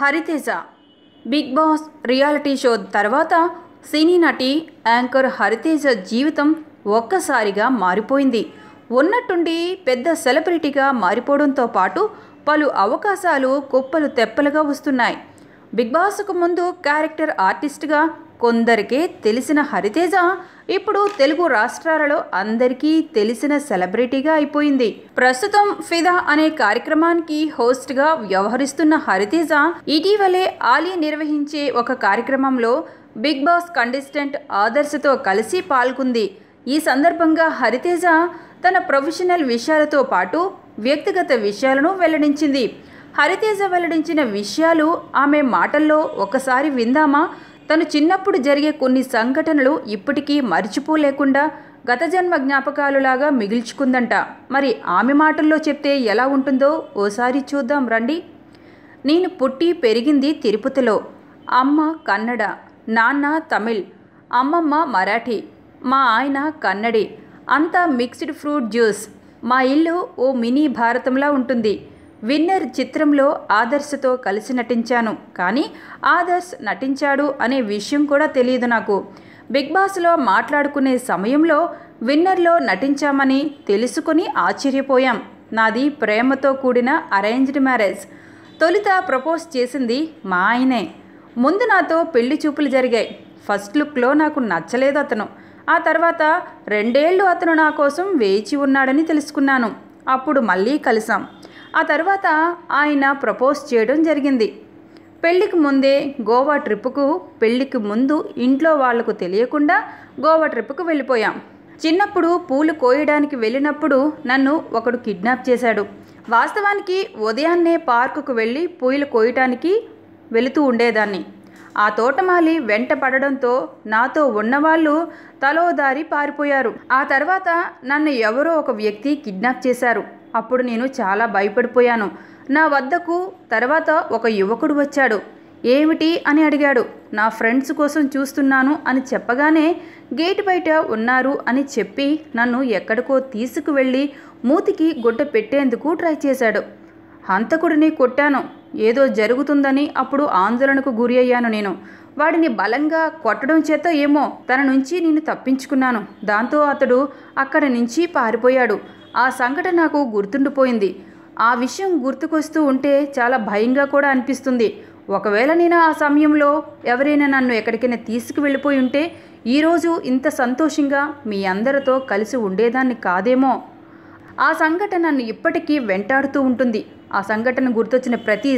Hariteja Bigg Boss reality show తర్వాత సినీ నటి యాంకర్ హరితేజ జీవితం ఒక్కసారిగా మారిపోయింది ఉన్నట్టుండి పెద్ద సెలబ్రిటీగా మారిపోవడంతో పాటు పలు అవకాశాలు కుప్పలు తెప్పలుగా వస్తున్నాయి బిగ్ బాస్కు ముందు క్యారెక్టర్ ఆర్టిస్ట్గా కొందరికే తెలిసిన హరితేజ ఇప్పుడు తెలుగు రాష్ట్రాలలో అందరికీ తెలిసిన సెలబ్రిటీగా అయిపోయింది ప్రస్తుతం ఫిదా అనే కార్యక్రమానికి హోస్ట్గా వ్యవహరిస్తున్న హరితేజ ఇటీవలే ఆలీ నిర్వహించే ఒక కార్యక్రమంలో బిగ్ బాస్ కంటెస్టెంట్ ఆదర్శతో కలిసి పాల్గొంది ఈ సందర్భంగా హరితేజ తన ప్రొఫెషనల్ విషయాలతో పాటు వ్యక్తిగత విషయాలను వెల్లడించింది హరితేజ వెల్లడించిన విషయాలు ఆమె మాటల్లో ఒకసారి విందామా తను చిన్నప్పుడు జరిగే కొన్ని సంఘటనలు ఇప్పటికీ మర్చిపోలేకుండా గత జన్మ జ్ఞాపకాలులాగా మిగిల్చుకుందంట మరి ఆమె మాటల్లో చెప్తే ఎలా ఉంటుందో ఓసారి చూద్దాం రండి నేను పుట్టి పెరిగింది తిరుపతిలో అమ్మ కన్నడ నాన్న తమిళ్ అమ్మమ్మ మరాఠీ మా ఆయన కన్నడి అంతా మిక్స్డ్ ఫ్రూట్ జ్యూస్ మా ఇల్లు ఓ మినీ భారతంలా ఉంటుంది విన్నర్ చిత్రంలో ఆదర్శతో కలిసి నటించాను కానీ ఆదర్శ్ నటించాడు అనే విషయం కూడా తెలియదు నాకు బిగ్ బాస్లో మాట్లాడుకునే సమయంలో విన్నర్లో నటించామని తెలుసుకుని ఆశ్చర్యపోయాం నాది ప్రేమతో కూడిన అరేంజ్డ్ మ్యారేజ్ తొలుత ప్రపోజ్ చేసింది మా ఆయనే ముందు నాతో పెళ్లి చూపులు జరిగాయి ఫస్ట్ లుక్లో నాకు నచ్చలేదు అతను ఆ తర్వాత రెండేళ్లు అతను నా కోసం వేచి ఉన్నాడని తెలుసుకున్నాను అప్పుడు మళ్ళీ కలిసాం ఆ తర్వాత ఆయన ప్రపోజ్ చేయడం జరిగింది పెళ్లికి ముందే గోవా ట్రిప్పుకు పెళ్లికి ముందు ఇంట్లో వాళ్లకు తెలియకుండా గోవా ట్రిప్పుకు వెళ్ళిపోయాం చిన్నప్పుడు పూలు కోయడానికి వెళ్ళినప్పుడు నన్ను ఒకడు కిడ్నాప్ చేశాడు వాస్తవానికి ఉదయాన్నే పార్కుకు వెళ్ళి పూలు కోయటానికి వెళుతూ ఉండేదాన్ని ఆ తోటమాలి వెంట పడడంతో నాతో ఉన్నవాళ్ళు తలో దారి పారిపోయారు ఆ తర్వాత నన్ను ఎవరో ఒక వ్యక్తి కిడ్నాప్ చేశారు అప్పుడు నేను చాలా భయపడిపోయాను నా వద్దకు తర్వాత ఒక యువకుడు వచ్చాడు ఏమిటి అని అడిగాడు నా ఫ్రెండ్స్ కోసం చూస్తున్నాను అని చెప్పగానే గేట్ బయట ఉన్నారు అని చెప్పి నన్ను ఎక్కడికో తీసుకువెళ్ళి మూతికి గుడ్డ పెట్టేందుకు ట్రై చేశాడు హంతకుడిని కొట్టాను ఏదో జరుగుతుందని అప్పుడు ఆందోళనకు గురి అయ్యాను నేను వాడిని బలంగా కొట్టడం చేత ఏమో తన నుంచి నేను తప్పించుకున్నాను దాంతో అతడు అక్కడి నుంచి పారిపోయాడు ఆ సంఘటన నాకు గుర్తుండిపోయింది ఆ విషయం గుర్తుకొస్తూ ఉంటే చాలా భయంగా కూడా అనిపిస్తుంది ఒకవేళ నేను ఆ సమయంలో ఎవరైనా నన్ను ఎక్కడికైనా తీసుకువెళ్ళిపోయి ఉంటే ఈరోజు ఇంత సంతోషంగా మీ అందరితో కలిసి ఉండేదాన్ని కాదేమో ఆ సంఘటన నన్ను ఇప్పటికీ వెంటాడుతూ ఉంటుంది ఆ సంఘటన గుర్తొచ్చిన ప్రతి